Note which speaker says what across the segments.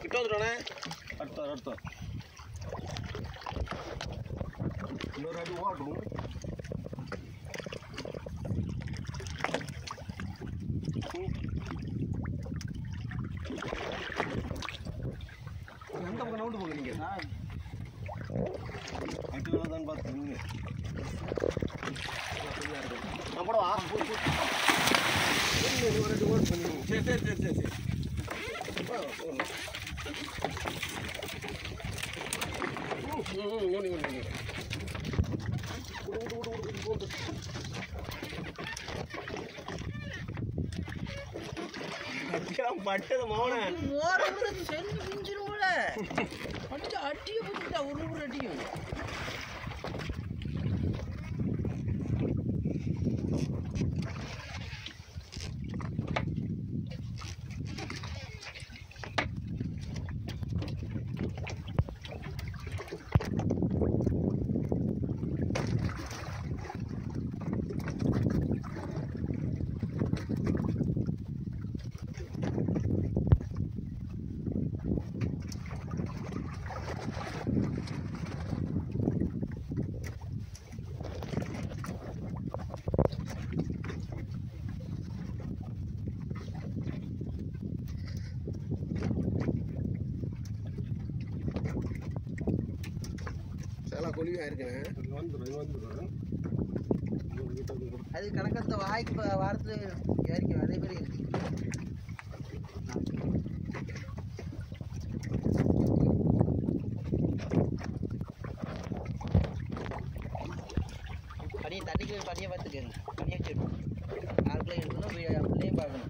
Speaker 1: கிட்ட வந்துட்டானே
Speaker 2: அடுத்த அடுத்த இன்னொரு அடி ஓடும் எந்த பக்கம் நவுண்டு போங்க நீங்க அட்டு வேலை தான் பார்த்து நீங்க
Speaker 1: நான் போடவா
Speaker 2: ஒரு அடி ஓட் பண்ணி
Speaker 1: சரி சரி சரி சரி சரி ம், ம், ம், நோண்டி, நோண்டி, நோண்டி. அடிக்காம பட்டது மௌன
Speaker 3: மோர விடுறது செல்லு பிஞ்சிரும்ல அடிச்சு அடிய போட்டுட்டா ஒரு ஒரு அடியும்
Speaker 1: சேலா கொலிவா இருக்கேன்
Speaker 2: இது வந்துடும் இது வந்துடும்
Speaker 3: அது கணக்கத்த வாய்க்கு ப- வாரத்துல ஏறிக்கும் அதே மாதிரி இருக்கு பனியை தண்ணிக்கு பனியை பார்த்துக்கங்க பனியை வச்சிடணும் ஆளுக்குள்ளே இருக்கணும் பிள்ளையும் பார்க்கணும்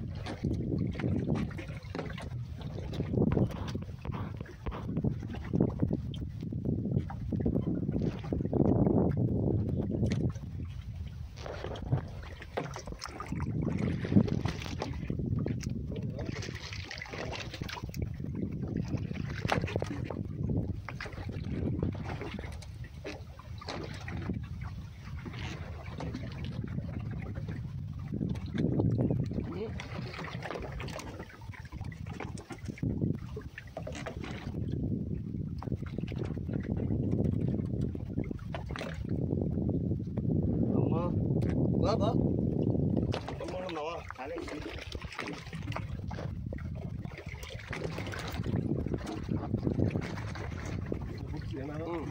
Speaker 1: அம்மா
Speaker 3: வா வா
Speaker 1: அம்மா வா
Speaker 3: தலைக்கு
Speaker 2: ஏன்னா
Speaker 1: ம்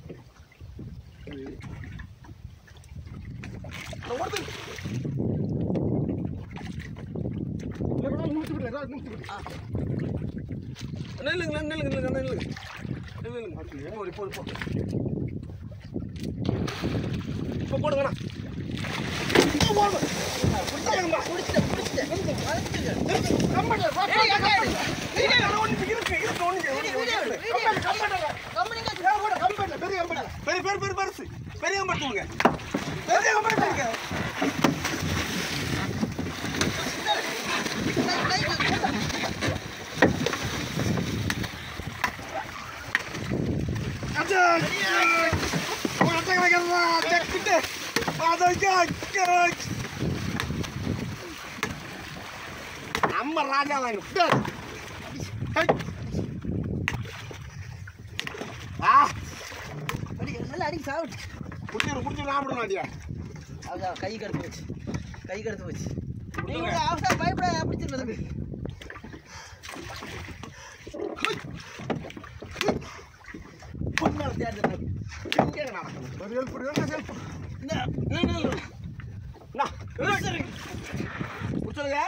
Speaker 1: நில்லுங்க நில்லுங்க நில்லுங்க நில்லுங்க நில்லுங்க போடு போடு போ இப்போ போடுங்கண்ணா இப்போ போடுங்க
Speaker 3: பிடிச்சிட்டேன் பிடிச்சிட்டேன் வளர்த்துங்க
Speaker 1: ஏய், அக்கா, இருக்கு, இருக்கு, இருக்கு, இருக்கு, ஒண்ணுங்க, ஒண்ணுங்க,
Speaker 3: வீடியோ எடு,
Speaker 1: ஒண்ணுங்க.
Speaker 3: வீடியோ எடு.
Speaker 1: Company, company.
Speaker 3: கம்பெனிங்க
Speaker 1: கம்பெனி, பெரிய கம்பெனி. பெரிய பெரிய பெரிய பெருசு பெரிய கம்பெனி சொல்லுங்க பெரிய கம்பெனி சொல்லுங்க அச்சா அச்சா கிடைக்கிறதா செக்கிட்டு அதை நம்ம ராஜா வாங்க ஆ
Speaker 3: அடி நல்லா அடி சாப்பிட்டு
Speaker 1: குடிச்சிரு குடிச்சிரு சாப்பிடணும் அடியா
Speaker 3: அதான் கை கடுத்து போச்சு கை கடுத்து போச்சு நீ
Speaker 1: கொடுங்க.
Speaker 3: கூட அவசரம் பயப்பட பிடிச்சிருந்தது தம்பி
Speaker 1: பொண்ணு தேடுறது இங்கே நடக்கணும்
Speaker 2: ஒரு ஹெல்ப் ஒரு ஹெல்ப்
Speaker 1: இந்த நீ நீ நான் குடிச்சிருங்க குடிச்சிருங்க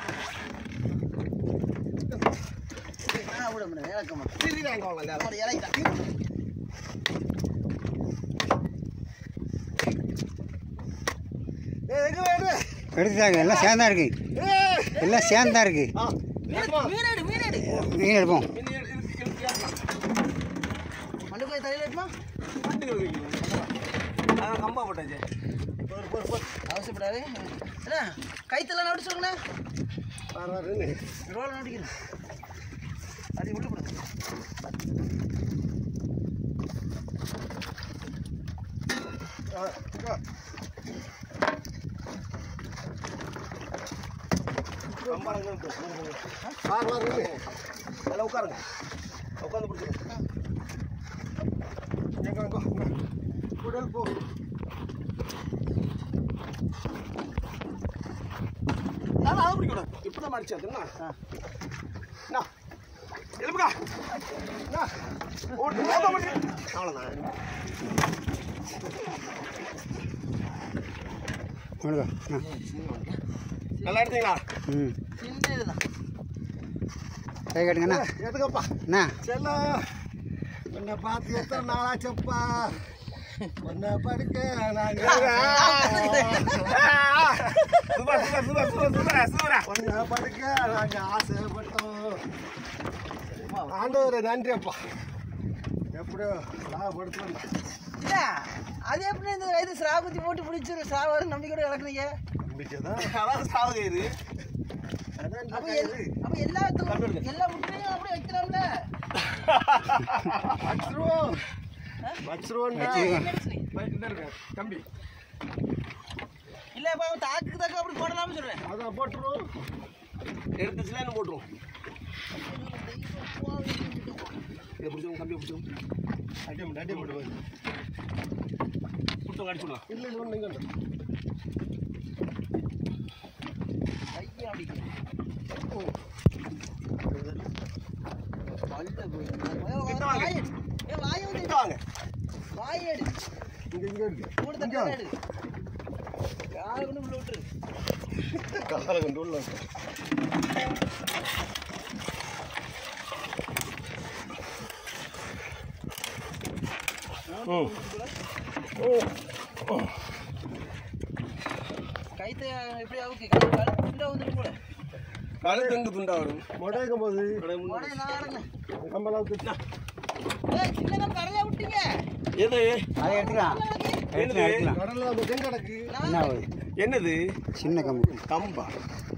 Speaker 3: நான் விட முடியாது இறக்க மாட்டேன்
Speaker 1: சரி வாங்க வாங்க
Speaker 3: அவனோட இலைதான்
Speaker 1: எங்க வேணும்
Speaker 4: எடுத்துட்டாங்க எல்லாம் சேர்ந்தா இருக்கு
Speaker 1: ஏய்
Speaker 4: எல்லாம் சேர்ந்தா இருக்கு
Speaker 1: ஆ ஏமா
Speaker 3: மீனேடு மீனேடு
Speaker 4: மீன் எடுப்போம்
Speaker 1: மீன் இருக்கு இருக்கு இருக்கு ஏறலாம்
Speaker 3: மண்டுக்குள்ள தலையில் எடுமா
Speaker 1: வண்டிகள் வைக்கணும் அதான் கம்பா போட்டாச்சு போர் போர் போர்
Speaker 3: அவசரப்படாது என்ன கைத்தெல்லாம் நோட்டு சொல்லுங்கண்ணா
Speaker 1: வர வரேன்னு
Speaker 3: ரோலை நோட்டிக்கிறேன் அது விட்டு கொடுங்க
Speaker 1: ஆ இங்க கம்பால இருக்கு.
Speaker 2: வார் வார் நில்லு.
Speaker 1: நல்லா உட்காருங்க உட்காந்து பிடிச்சிருங்க
Speaker 2: எங்க வாங்க உடல் போ
Speaker 1: நான் அதை பிடிக்கணும் இப்பதான் மடிச்சா என்ன என்ன எழுப்புக்கா என்ன ஓட்டு ஓட்ட முடியும் அவ்வளோதான்
Speaker 4: கொடுங்க ஆ.
Speaker 1: நல்லா எடுத்தீங்களா
Speaker 4: ம்
Speaker 3: சின்ன இதுதான்
Speaker 4: கை கட்டுங்கண்ணா
Speaker 2: எதுக்கப்பா
Speaker 4: அண்ணா
Speaker 2: செல்லம் உன்னை பார்த்து எத்தனை நாளாச்சப்பா உன்னை படுக்க நாங்க
Speaker 1: super super super super super சூப்பரா
Speaker 2: உன்னை படுக்க நாங்க ஆசைப்பட்டோம் ஆண்டவரே நன்றி அப்பா எப்படியோ லாபப்படுத்துவேன்
Speaker 3: இல்ல அது எப்படி இந்த இது ஸ்ராவ் குத்தி போட்டு பிடிச்சிரும் ஸ்ராவ் வரும் நம்பிக்கையோட இழக்குறீங்க
Speaker 2: நம்பிக்கைதான்
Speaker 1: அதான் சாவுகயிறு
Speaker 2: அதான்
Speaker 3: அப்ப எல்- அப்ப எல்லா து- எல்லா முட்டையும் அப்படியே வைக்கலாம்ல
Speaker 2: வச்சிருவோம் வச்சிருவோம்டா
Speaker 4: வச்சிருவோம்.
Speaker 2: தம்பி
Speaker 3: இல்ல இப்ப அவன் தாக்கு தாக்கு அப்படி போடலாம்னு சொல்றேன்
Speaker 2: அதான் போட்டுருவோம்
Speaker 1: எடுத்துச்சுல என்ன போட்டுரும் இதை பிடிச்சவங்க கம்பியை பிடிச்சவங்க
Speaker 2: அடியும் அடி போடுவோம்
Speaker 1: பிடிச்சவங்க அடிச்சுடலாம்
Speaker 2: இல்லை இல்லை ஒன்று இங்கே
Speaker 3: கையை அடிக்கணும் பல்ல போய்
Speaker 1: கிட்ட வாங்க.
Speaker 3: வாய் எடு. ஏ, வாயை வந்து
Speaker 1: கிட்ட வாங்க
Speaker 3: வாய் எடு
Speaker 2: இங்கே இங்கே இருக்கு
Speaker 3: கூட தட்டி எடு காலை கொண்டு உள்ள விட்டுரு
Speaker 2: காலை கொண்டு உள்ள
Speaker 3: கைத்தை எப்படி அவுக்கு கை கழுத்து துண்டா வந்துட்டு போல
Speaker 1: கழுத்து எங்க துண்டா வரும்
Speaker 2: முடைக்கும் போது
Speaker 3: உடனே நான் அடங்க
Speaker 2: கம்பளம் திட்டா
Speaker 3: ஏய் சின்னதா கரையா விட்டீங்க
Speaker 1: எது
Speaker 4: அதை எடுத்துக்கலாம் எடுத்துக்கலாம் எடுத்துக்கலாம்
Speaker 2: கடலில் அந்த தெங்கடக்கு
Speaker 4: என்ன ஆகுது
Speaker 1: என்னது
Speaker 4: சின்ன கம்பு
Speaker 1: கம்பா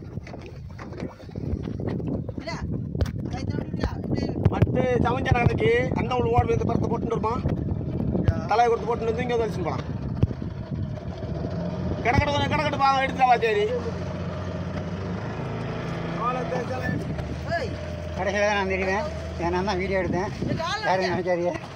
Speaker 3: இல்ல கைத்தை விட்டுட்டா இப்படி
Speaker 1: மட்டு சமைஞ்ச கணக்கு அந்த ஒரு ஓடு வந்து பரத்தை போட்டு இருப்பான் தலையை கொடுத்து போட்டு வந்து இங்கே வச்சுட்டு போலாம் கிடக்கட்டு கிடக்கட்டு வாங்க எடுத்துடா சரி
Speaker 3: ஏய்
Speaker 4: கடைசியில் தான் நான் தெரியுவேன் ஏன்னா தான் வீடியோ எடுத்தேன்
Speaker 3: இந்த கால்
Speaker 4: யாரும் நினைக்காதீங்க